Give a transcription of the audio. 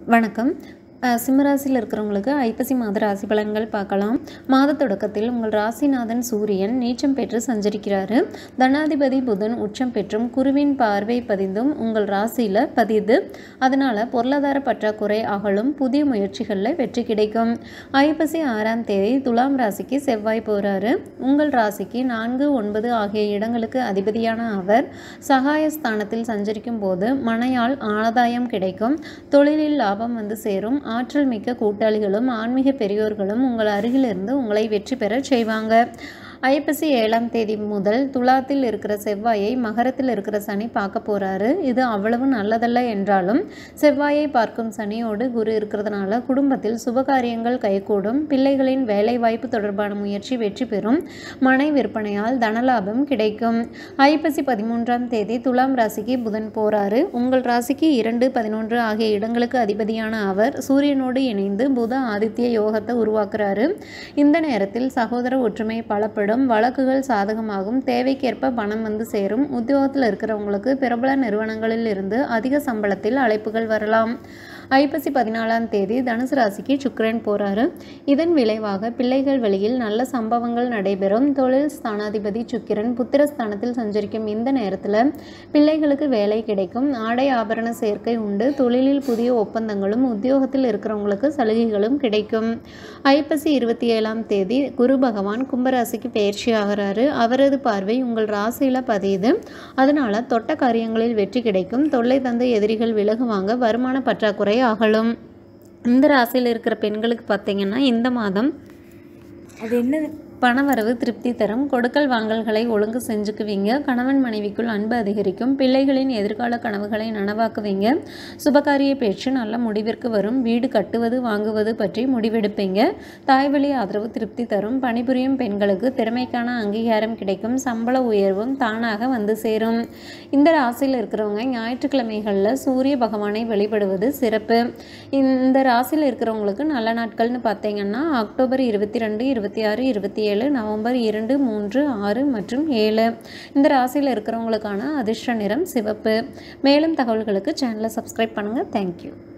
வணக்கம் அஹ் சிம்மராசியில் இருக்கிறவங்களுக்கு ஐப்பசி மாத ராசி பலன்கள் பார்க்கலாம் மாத தொடக்கத்தில் உங்கள் ராசிநாதன் சூரியன் நீச்சம் பெற்று சஞ்சரிக்கிறாரு தனாதிபதி புதன் உச்சம் பெற்றும் குருவின் பார்வை பதிந்தும் உங்கள் ராசியில் பதியுது அதனால் பொருளாதார பற்றாக்குறை அகலும் புதிய முயற்சிகளில் வெற்றி கிடைக்கும் ஐப்பசி ஆறாம் தேதி துலாம் ராசிக்கு செவ்வாய் போகிறாரு உங்கள் ராசிக்கு நான்கு ஒன்பது ஆகிய இடங்களுக்கு அதிபதியான அவர் சகாயஸ்தானத்தில் சஞ்சரிக்கும் போது மனையால் ஆதாயம் கிடைக்கும் தொழிலில் லாபம் வந்து சேரும் ஆற்றல் மிக்க கூட்டாளிகளும் ஆன்மீக பெரியோர்களும் உங்கள் அருகிலிருந்து உங்களை வெற்றி பெறச் செய்வாங்க ஐப்பசி ஏழாம் தேதி முதல் துலாத்தில் இருக்கிற செவ்வாயை மகரத்தில் இருக்கிற சனி பார்க்க போகிறாரு இது அவ்வளவு நல்லதல்ல என்றாலும் செவ்வாயை பார்க்கும் சனியோடு குரு இருக்கிறதுனால குடும்பத்தில் சுபகாரியங்கள் கைகூடும் பிள்ளைகளின் வேலை வாய்ப்பு தொடர்பான முயற்சி வெற்றி பெறும் மனை விற்பனையால் தனலாபம் கிடைக்கும் ஐப்பசி பதிமூன்றாம் தேதி துலாம் ராசிக்கு புதன் போறாரு உங்கள் ராசிக்கு இரண்டு பதினொன்று ஆகிய இடங்களுக்கு அதிபதியான அவர் சூரியனோடு இணைந்து புத ஆதித்ய யோகத்தை உருவாக்குறாரு இந்த நேரத்தில் சகோதர ஒற்றுமை பலப்படும் வழக்குகள் சாதகமாகும் தேவைக்கேற்ப பணம் வந்து சேரும் உத்தியோகத்தில் இருக்கிறவங்களுக்கு பிரபல நிறுவனங்களில் இருந்து அதிக சம்பளத்தில் அழைப்புகள் வரலாம் ஐப்பசி பதினாலாம் தேதி தனுசு ராசிக்கு சுக்கிரன் போறாரு இதன் விளைவாக பிள்ளைகள் வழியில் நல்ல சம்பவங்கள் நடைபெறும் தொழில் ஸ்தானாதிபதி சுக்கிரன் புத்திரஸ்தானத்தில் சஞ்சரிக்கும் இந்த நேரத்தில் பிள்ளைகளுக்கு வேலை கிடைக்கும் ஆடை ஆபரண சேர்க்கை உண்டு தொழிலில் புதிய ஒப்பந்தங்களும் உத்தியோகத்தில் இருக்கிறவங்களுக்கு சலுகைகளும் கிடைக்கும் ஐப்பசி இருபத்தி ஏழாம் தேதி குரு பகவான் கும்பராசிக்கு பயிற்சி ஆகிறாரு அவரது பார்வை உங்கள் ராசியில் பதியுது அதனால தொட்ட காரியங்களில் வெற்றி கிடைக்கும் தொல்லை தந்த எதிரிகள் விலகுவாங்க வருமான பற்றாக்குறை அகலும் இந்த ராசியில் இருக்கிற பெண்களுக்கு பார்த்தீங்கன்னா இந்த மாதம் அது என்ன பணவரவு திருப்தி தரும் கொடுக்கல் வாங்கல்களை ஒழுங்கு செஞ்சுக்குவீங்க கணவன் மனைவிக்குள் அன்பு அதிகரிக்கும் பிள்ளைகளின் எதிர்கால கனவுகளை நனவாக்குவீங்க சுபகாரிய பேச்சு நல்ல முடிவிற்கு வரும் வீடு கட்டுவது வாங்குவது பற்றி முடிவெடுப்பீங்க தாய்வழி ஆதரவு திருப்தி தரும் பணிபுரியும் பெண்களுக்கு திறமைக்கான அங்கீகாரம் கிடைக்கும் சம்பள உயர்வும் தானாக வந்து சேரும் இந்த ராசியில் இருக்கிறவங்க ஞாயிற்றுக்கிழமைகளில் சூரிய பகவானை வழிபடுவது சிறப்பு இந்த ராசியில் இருக்கிறவங்களுக்கு நல்ல நாட்கள்னு பார்த்தீங்கன்னா அக்டோபர் இருபத்தி ரெண்டு இருபத்தி ஆறு இருபத்தி ஏழு நவம்பர் இரண்டு மூன்று ஆறு மற்றும் ஏழு இந்த ராசியில் இருக்கிறவங்களுக்கான அதிர்ஷ்ட நிறம் சிவப்பு மேலும் தகவல்களுக்கு சேனலை சப்ஸ்கிரைப் பண்ணுங்கள் தேங்க்யூ